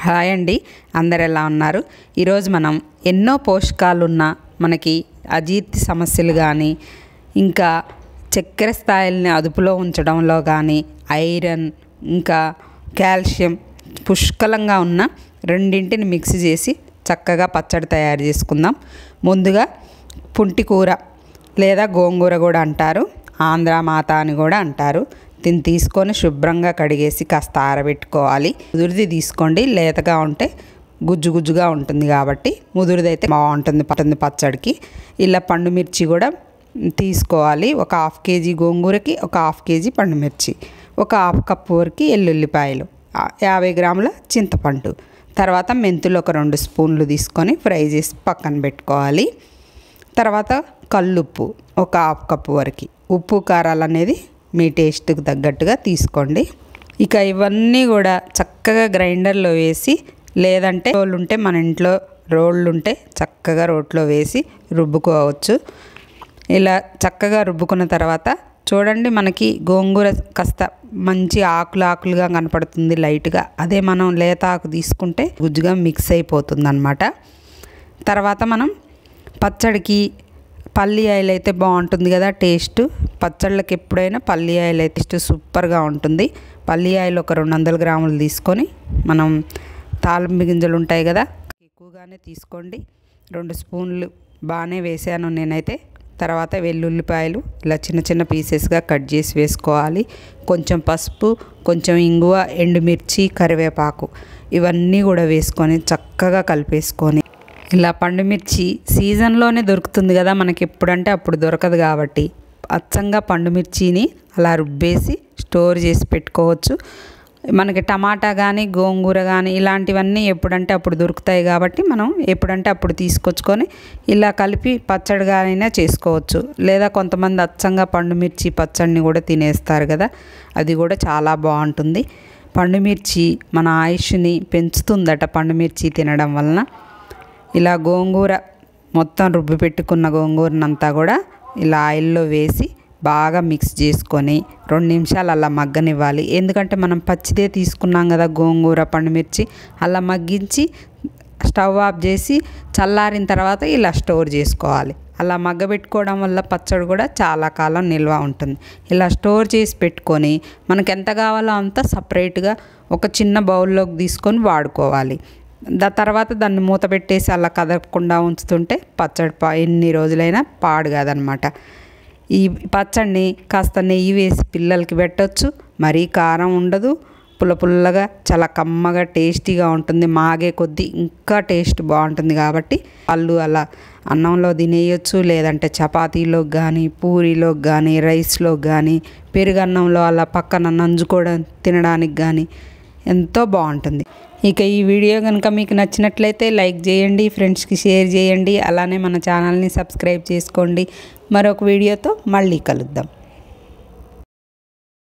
hi అండి అందరు ఎలా ఉన్నారు ఈరోజు మనం ఎన్నో పోషకాలు ఉన్న మనకి అజీర్తి సమస్యలు కానీ ఇంకా చక్కెర స్థాయిల్ని అదుపులో ఉంచడంలో కానీ ఐరన్ ఇంకా కాల్షియం పుష్కలంగా ఉన్న రెండింటిని మిక్స్ చేసి చక్కగా పచ్చడి తయారు చేసుకుందాం ముందుగా పుంటి కూర లేదా గోంగూర కూడా అంటారు ఆంధ్ర మాత అని కూడా అంటారు దీన్ని తీసుకొని శుభ్రంగా కడిగేసి కాస్త ఆరబెట్టుకోవాలి ముదురుది తీసుకోండి లేతగా ఉంటే గుజ్జు గుజ్జుగా ఉంటుంది కాబట్టి ముదురుది అయితే బాగుంటుంది పట్టుంది పచ్చడికి ఇలా పండు మిర్చి కూడా తీసుకోవాలి ఒక హాఫ్ కేజీ గోంగూరకి ఒక హాఫ్ కేజీ పండు మిర్చి ఒక హాఫ్ కప్ వరకు ఎల్లుల్లిపాయలు ఆ, యాభై గ్రాముల చింతపండు తర్వాత మెంతులు ఒక రెండు స్పూన్లు తీసుకొని ఫ్రై చేసి పక్కన పెట్టుకోవాలి తర్వాత కల్లుప్పు ఒక హాఫ్ కప్ వరకు ఉప్పు కారాలు అనేది మీ టేస్ట్కి తగ్గట్టుగా తీసుకోండి ఇక ఇవన్నీ కూడా చక్కగా గ్రైండర్లో వేసి లేదంటే రోళ్ళు ఉంటే మన ఇంట్లో రోళ్ళు ఉంటే చక్కగా రోట్లో వేసి రుబ్బుకోవచ్చు ఇలా చక్కగా రుబ్బుకున్న తర్వాత చూడండి మనకి గోంగూర కాస్త మంచి ఆకులు ఆకులుగా కనపడుతుంది లైట్గా అదే మనం లేత ఆకు తీసుకుంటే గుజ్జుగా మిక్స్ అయిపోతుంది అనమాట తర్వాత మనం పచ్చడికి పల్లి ఆయిల్ అయితే బాగుంటుంది కదా టేస్ట్ పచ్చళ్ళకి ఎప్పుడైనా పల్లి ఆయిల్ అయితే టేస్ట్ సూపర్గా ఉంటుంది పల్లి ఆయిల్ ఒక రెండు వందల గ్రాములు తీసుకొని మనం తాలింపు గింజలు ఉంటాయి కదా ఎక్కువగానే తీసుకోండి రెండు స్పూన్లు బాగానే వేసాను నేనైతే తర్వాత వెల్లుల్లిపాయలు ఇలా చిన్న చిన్న పీసెస్గా కట్ చేసి వేసుకోవాలి కొంచెం పసుపు కొంచెం ఇంగువ ఎండుమిర్చి కరివేపాకు ఇవన్నీ కూడా వేసుకొని చక్కగా కలిపేసుకొని ఇలా పండుమిర్చి సీజన్లోనే దొరుకుతుంది కదా మనకి ఎప్పుడంటే అప్పుడు దొరకదు కాబట్టి అచ్చంగా పండుమిర్చిని అలా రుబ్బేసి స్టోర్ చేసి పెట్టుకోవచ్చు మనకి టమాటా కానీ గోంగూర కానీ ఇలాంటివన్నీ ఎప్పుడంటే అప్పుడు దొరుకుతాయి కాబట్టి మనం ఎప్పుడంటే అప్పుడు తీసుకొచ్చుకొని ఇలా కలిపి పచ్చడిగానైనా చేసుకోవచ్చు లేదా కొంతమంది అచ్చంగా పండుమిర్చి పచ్చడిని కూడా తినేస్తారు కదా అది కూడా చాలా బాగుంటుంది పండుమిర్చి మన ఆయుష్ని పెంచుతుందట పండుమిర్చి తినడం వలన ఇలా గోంగూర మొత్తం రుబ్బి పెట్టుకున్న గోంగూరనంతా కూడా ఇలా ఆయిల్లో వేసి బాగా మిక్స్ చేసుకొని రెండు నిమిషాలు అలా మగ్గనివ్వాలి ఎందుకంటే మనం పచ్చిదే తీసుకున్నాం కదా గోంగూర పండుమిర్చి అలా మగ్గించి స్టవ్ ఆఫ్ చేసి చల్లారిన తర్వాత ఇలా స్టోర్ చేసుకోవాలి అలా మగ్గబెట్టుకోవడం వల్ల పచ్చడి కూడా చాలా కాలం నిల్వ ఉంటుంది ఇలా స్టోర్ చేసి పెట్టుకొని మనకు ఎంత కావాలో అంత సపరేట్గా ఒక చిన్న బౌల్లోకి తీసుకొని వాడుకోవాలి దా తర్వాత దాన్ని మూత పెట్టేసి అలా కదపకుండా ఉంచుతుంటే పచ్చడి పా ఎన్ని రోజులైనా పాడు కాదనమాట ఈ పచ్చడిని కాస్త నెయ్యి వేసి పిల్లలకి పెట్టొచ్చు మరీ కారం ఉండదు పుల్ల పుల్లగా చాలా కమ్మగా టేస్టీగా ఉంటుంది మాగే కొద్దీ ఇంకా టేస్ట్ బాగుంటుంది కాబట్టి వాళ్ళు అలా అన్నంలో తినేయచ్చు లేదంటే చపాతీలోకి కానీ పూరీలోకి కానీ రైస్లోకి కానీ పెరుగన్నంలో అలా పక్కన నంజుకోవడం తినడానికి కానీ ఎంతో బాగుంటుంది ఇక ఈ వీడియో కనుక మీకు నచ్చినట్లయితే లైక్ చేయండి ఫ్రెండ్స్కి షేర్ చేయండి అలానే మన ఛానల్ని సబ్స్క్రైబ్ చేసుకోండి మరొక వీడియోతో మళ్ళీ కలుద్దాం